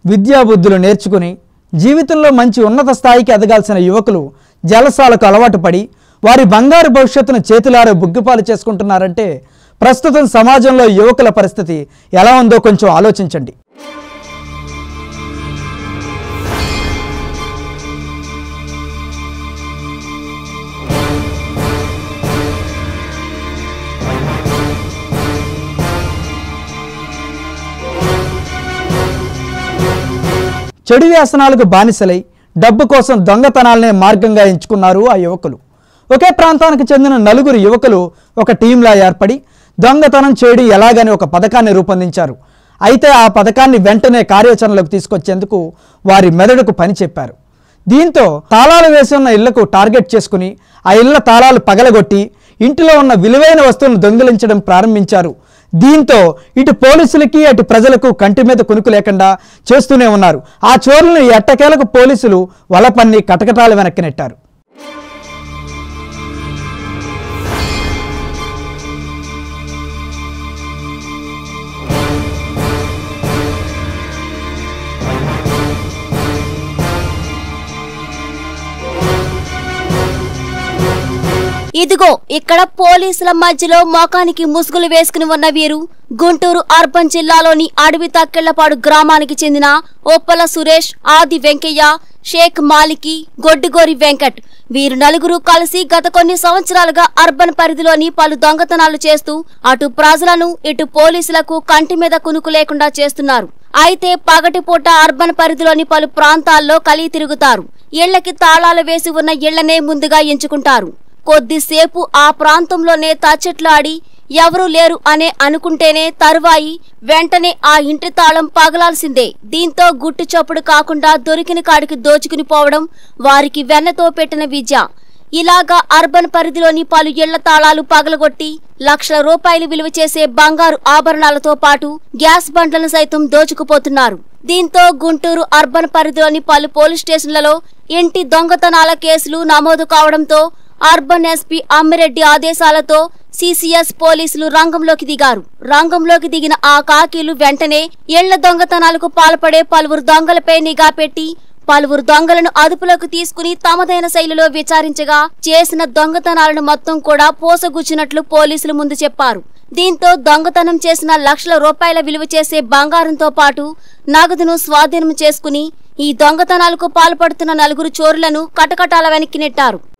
విద్యాబుద్ధులు నేర్చుకుని జీవితంలో మంచి ఉన్నత స్థాయికి ఎదగాల్సిన యువకులు జలసాలకు అలవాటు పడి వారి బంగారు భవిష్యత్తును చేతులారే బుగ్గిపాలు చేసుకుంటున్నారంటే ప్రస్తుతం సమాజంలో యువకుల పరిస్థితి ఎలా ఉందో కొంచెం ఆలోచించండి చెడు వ్యసనాలకు బానిసలై డబ్బు కోసం దొంగతనాలనే మార్గంగా ఎంచుకున్నారు ఆ యువకులు ఒకే ప్రాంతానికి చెందిన నలుగురు యువకులు ఒక టీంలా ఏర్పడి దొంగతనం చేయడం ఎలాగని ఒక పథకాన్ని రూపొందించారు అయితే ఆ పథకాన్ని వెంటనే కార్యాచరణలోకి తీసుకొచ్చేందుకు వారి మెదడుకు పని చెప్పారు దీంతో తాళాలు వేసి ఉన్న ఇళ్లకు టార్గెట్ చేసుకుని ఆ ఇళ్ల తాళాలు పగలగొట్టి ఇంటిలో ఉన్న విలువైన వస్తువులను దొంగిలించడం ప్రారంభించారు దీంతో ఇటు పోలీసులకి అటు ప్రజలకు కంటి మీద కునుకు లేకుండా చేస్తూనే ఉన్నారు ఆ చోరులను ఎట్టకేలకు పోలీసులు వలపన్ని కటకటాలు వెనక్కి నెట్టారు ఇదిగో ఇక్కడ పోలీసుల మధ్యలో మోకానికి ముసుగులు వేసుకుని ఉన్న వీరు గుంటూరు అర్బన్ జిల్లాలోని అడవి తక్కెళ్లపాడు గ్రామానికి చెందిన ఒప్పల సురేష్ ఆది వెంకయ్య షేక్ మాలికి గొడ్డిగోరి వెంకట్ వీరు నలుగురు కలిసి గత కొన్ని సంవత్సరాలుగా అర్బన్ పరిధిలోని పలు దొంగతనాలు చేస్తూ అటు ప్రజలను ఇటు పోలీసులకు కంటి మీద కునుకు లేకుండా చేస్తున్నారు అయితే పగటిపూట అర్బన్ పరిధిలోని పలు ప్రాంతాల్లో కలిగి తిరుగుతారు ఇళ్లకి తాళాలు వేసి ఉన్న ఇళ్లనే ముందుగా ఎంచుకుంటారు కొద్దిసేపు ఆ ప్రాంతంలోనే తచ్చెట్లాడి ఎవరూ లేరు అనే అనుకుంటేనే తరువాయి వెంటనే ఆ ఇంటి తాళం పగలాల్సిందే దీంతో గుట్టు చప్పుడు కాకుండా దొరికిన కాడికి దోచుకుని పోవడం వారికి వెన్నతో పెట్టిన విద్య ఇలాగా అర్బన్ పరిధిలోని పలు ఇళ్ల తాళాలు పగలగొట్టి లక్షల రూపాయలు విలువ చేసే బంగారు ఆభరణాలతో పాటు గ్యాస్ బండ్లను సైతం దోచుకుపోతున్నారు దీంతో గుంటూరు అర్బన్ పరిధిలోని పలు పోలీస్ స్టేషన్లలో ఇంటి దొంగతనాల కేసులు నమోదు కావడంతో అర్బన్ ఎస్పీ అమ్మిరెడ్డి ఆదేశాలతో సిసిఎస్ పోలీసులు రంగంలోకి దిగారు రంగంలోకి దిగిన ఆ కాకీలు వెంటనే ఇళ్ల దొంగతనాలకు పాల్పడే పలువురు దొంగలపై నిఘా పెట్టి పలువురు దొంగలను అదుపులోకి తీసుకుని తమదైన శైలిలో విచారించగా చేసిన దొంగతనాలను మొత్తం కూడా పోసగుచ్చినట్లు పోలీసులు ముందు చెప్పారు దీంతో దొంగతనం చేసిన లక్షల రూపాయల విలువ చేసే బంగారంతో పాటు నగదును స్వాధీనం చేసుకుని ఈ దొంగతనాలకు పాల్పడుతున్న నలుగురు చోరులను కటకటాల వెనక్కి నెట్టారు